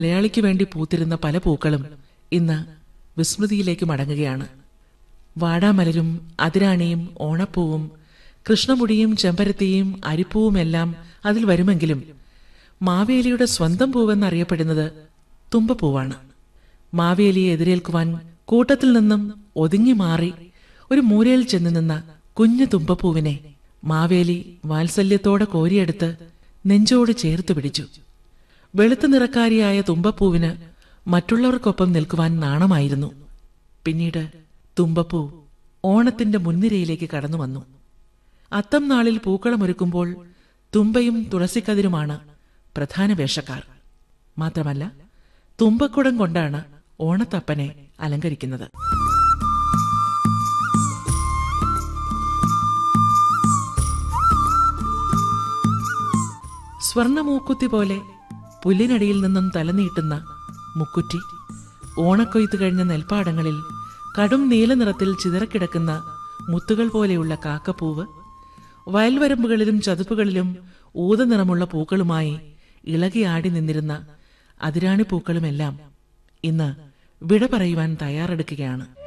മലയാളിക്ക് വേണ്ടി പൂത്തിരുന്ന പല പൂക്കളും ഇന്ന് വിസ്മൃതിയിലേക്ക് മടങ്ങുകയാണ് വാടാമലരും അതിരാണിയും ഓണപ്പൂവും കൃഷ്ണമുടിയും ചെമ്പരത്തിയും അരിപ്പൂവുമെല്ലാം അതിൽ വരുമെങ്കിലും മാവേലിയുടെ സ്വന്തം പൂവെന്നറിയപ്പെടുന്നത് തുമ്പപ്പൂവാണ് മാവേലിയെ എതിരേൽക്കുവാൻ കൂട്ടത്തിൽ നിന്നും ഒതുങ്ങി മാറി ഒരു മൂലയിൽ ചെന്ന് നിന്ന കുഞ്ഞു തുമ്പപ്പൂവിനെ മാവേലി വാത്സല്യത്തോടെ കോരിയെടുത്ത് നെഞ്ചോട് ചേർത്ത് പിടിച്ചു വെളുത്ത നിറക്കാരിയായ തുമ്പപ്പൂവിന് മറ്റുള്ളവർക്കൊപ്പം നിൽക്കുവാൻ നാണമായിരുന്നു പിന്നീട് തുമ്പപ്പൂ ഓണത്തിന്റെ മുൻനിരയിലേക്ക് കടന്നു വന്നു അത്തം നാളിൽ പൂക്കളമൊരുക്കുമ്പോൾ തുമ്പയും തുളസിക്കതിരുമാണ് പ്രധാന വേഷക്കാർ മാത്രമല്ല തുമ്പക്കുടം കൊണ്ടാണ് ഓണത്തപ്പനെ അലങ്കരിക്കുന്നത് സ്വർണമൂക്കുത്തി പോലെ പുല്ലിനടിയിൽ നിന്നും തലനീട്ടുന്ന മുക്കുറ്റി ഓണക്കൊയ്ത്ത് കഴിഞ്ഞ നെൽപ്പാടങ്ങളിൽ കടും നീല നിറത്തിൽ ചിതറക്കിടക്കുന്ന മുത്തുകൾ പോലെയുള്ള കാക്കപ്പൂവ് വയൽവരമ്പുകളിലും ചതുപ്പുകളിലും ഊതനിറമുള്ള പൂക്കളുമായി ഇളകിയാടി നിന്നിരുന്ന അതിരാണി പൂക്കളുമെല്ലാം ഇന്ന് വിട പറയുവാൻ തയ്യാറെടുക്കുകയാണ്